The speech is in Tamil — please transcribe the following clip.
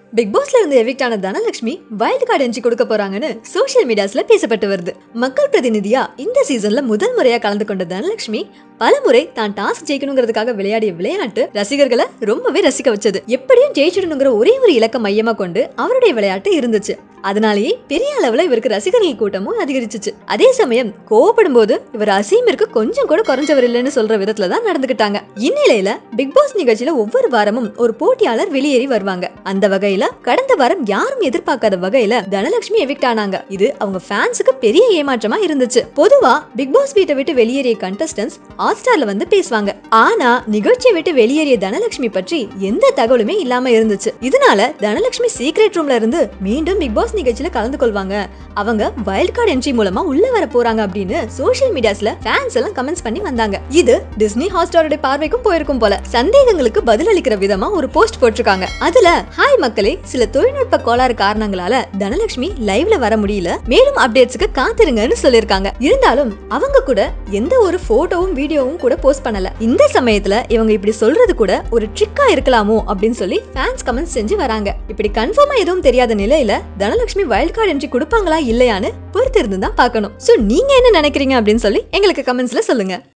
பிக் பாஸ்ல இருந்து எவிக்ட் ஆன தனலட்சுமி வைல்ட் கார்டு என்ட்ரி கொடுக்க போறாங்கன்னு சோஷியல் மீடியாஸ்ல பேசப்பட்டு வருது மக்கள் பிரதிநிதியா இந்த சீசன்ல முதல் முறையா கலந்து கொண்ட தனலட்சுமி பலமுறை தான் டாஸ்க் ஜெயிக்கணுங்கிறதுக்காக விளையாடிய விளையாட்டு ரசிகர்களை ரொம்பவே ரசிக்க வச்சது எப்படியும் ஜெயிச்சிடணுங்கிற ஒரே ஒரு இலக்க மையமா கொண்டு அவருடைய விளையாட்டு இருந்துச்சு அதனாலேயே பெரிய அளவுல இவருக்கு ரசிகர்கள் கூட்டமும் அதிகரிச்சுச்சு அதே சமயம் கோவப்படும் போது இவர் அசீமிற்கு கொஞ்சம் கூட குறைஞ்சவர் இல்லைன்னு சொல்ற விதத்துல தான் நடந்துகிட்டாங்க இந்நிலையில பிக் பாஸ் நிகழ்ச்சியில ஒவ்வொரு வாரமும் ஒரு போட்டியாளர் வெளியேறி வருவாங்க அந்த வகையில கடந்த வாரம் யாரும் எதிர்பார்க்காத வகையில தனலட்சுமி எவிக்ட் ஆனாங்க இது அவங்க ஃபேன்ஸுக்கு பெரிய ஏமாற்றமா இருந்துச்சு பொதுவா பிக் பாஸ் வீட்டை விட்டு வெளியேறிய கண்டஸ்டன்ஸ் ஹாட் ஸ்டார்ல வந்து பேசுவாங்க ஆனா நிகழ்ச்சியை விட்டு வெளியேறிய தனலட்சுமி பற்றி எந்த தகவலுமே இல்லாம இருந்துச்சு இதனால தனலட்சுமி சீக்ரெட் ரூம்ல இருந்து மீண்டும் பிக் பாஸ் நிகழ்ச்சியில கலந்து கொள்வாங்க அவங்க வைல்ட் கார்டு என்ட்ரி மூலமா உள்ள வர போறாங்க அப்படின்னு சோஷியல் மீடியாஸ்ல ஃபேன்ஸ் எல்லாம் கமெண்ட்ஸ் பண்ணி வந்தாங்க இது டிஸ்னி ஹாட்ஸ்டாரோட பார்வைக்கும் போயிருக்கும் போல சந்தேகங்களுக்கு பதில் அளிக்கிற விதமா ஒரு போஸ்ட் போட்டிருக்காங்க அதுல ஹாய் மக்களே சில தொழில்நுட்ப கோளாறு காரணங்களால தனலட்சுமி லைவ்ல வர முடியல மேலும் அப்டேட்ஸ்க்கு காத்திருங்கன்னு சொல்லிருக்காங்க இருந்தாலும் அவங்க கூட எந்த ஒரு போட்டோவும் வீடியோவும் கூட போஸ்ட் பண்ணல இந்த சமயத்துல இவங்க இப்படி சொல்றது கூட ஒரு ட்ரிக்கா இருக்கலாமோ அப்படின்னு சொல்லி ஃபேன்ஸ் கமெண்ட்ஸ் செஞ்சு வராங்க இப்படி கன்ஃபார்மா எதுவும் தெரியாத நிலையில தனலட்சுமி வைல்ட் கார்டு என்ட்ரி கொடுப்பாங்களா இல்லையான்னு பொறுத்து இருந்து தான் பார்க்கணும் சோ நீங்க என்ன நினைக்கிறீங்க அப்படின்னு சொல்லி எங்களுக்கு கமெண்ட்ஸ்ல சொல்லுங்க